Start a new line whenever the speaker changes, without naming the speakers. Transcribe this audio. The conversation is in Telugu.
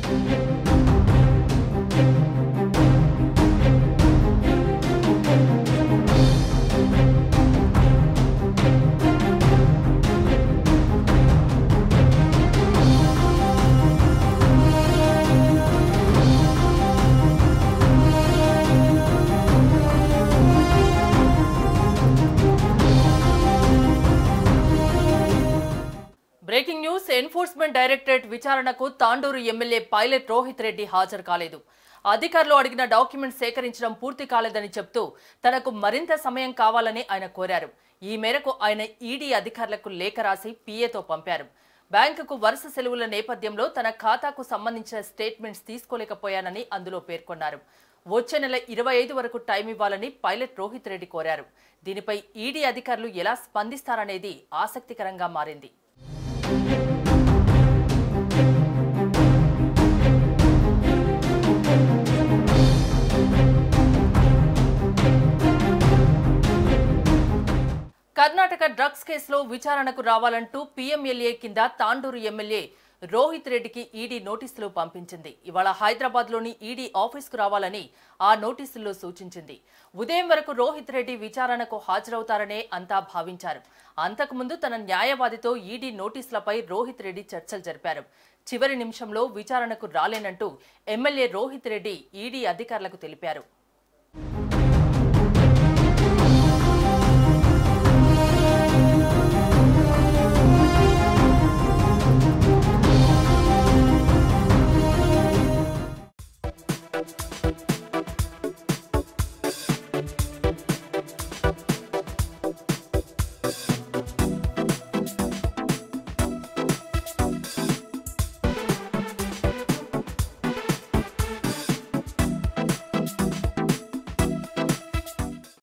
బ్రేకింగ్ న్యూస్ ఎన్ఫోర్స్మెంట్ డైరెక్టరేట్ విచారణకు తాండూరు ఎమ్మెల్యే పైలట్ రోహిత్ రెడ్డి హాజరు కాలేదు అధికారులు అడిగిన డాక్యుమెంట్ సేకరించడం పూర్తి కాలేదని చెప్తూ తనకు మరింత సమయం కావాలని ఆయన కోరారు ఈ మేరకు ఆయన ఈడీ అధికారులకు లేఖ రాసి పీఏతో పంపారు బ్యాంకుకు వరుస సెలవుల నేపథ్యంలో తన ఖాతాకు సంబంధించిన స్టేట్మెంట్స్ తీసుకోలేకపోయానని అందులో పేర్కొన్నారు వచ్చే నెల ఇరవై ఐదు వరకు టైం ఇవ్వాలని పైలట్ రోహిత్ రెడ్డి కోరారు దీనిపై ఈడీ అధికారులు ఎలా స్పందిస్తారనేది ఆసక్తికరంగా మారింది కర్ణాటక డ్రగ్స్ కేసులో విచారణకు రావాలంటూ పీఎంఎల్ఏ కింద తాండూరు ఎమ్మెల్యే రోహిత్ రెడ్డికి ఈడీ నోటీసులు పంపించింది ఇవాళ హైదరాబాద్లోని ఈడీ ఆఫీస్కు రావాలని ఆ నోటీసుల్లో సూచించింది ఉదయం వరకు రోహిత్ రెడ్డి విచారణకు హాజరవుతారనే అంతా భావించారు అంతకుముందు తన న్యాయవాదితో ఈడీ నోటీసులపై రోహిత్ రెడ్డి చర్చలు జరిపారు చివరి నిమిషంలో విచారణకు రాలేనంటూ ఎమ్మెల్యే రోహిత్ రెడ్డి ఈడీ అధికారులకు తెలిపారు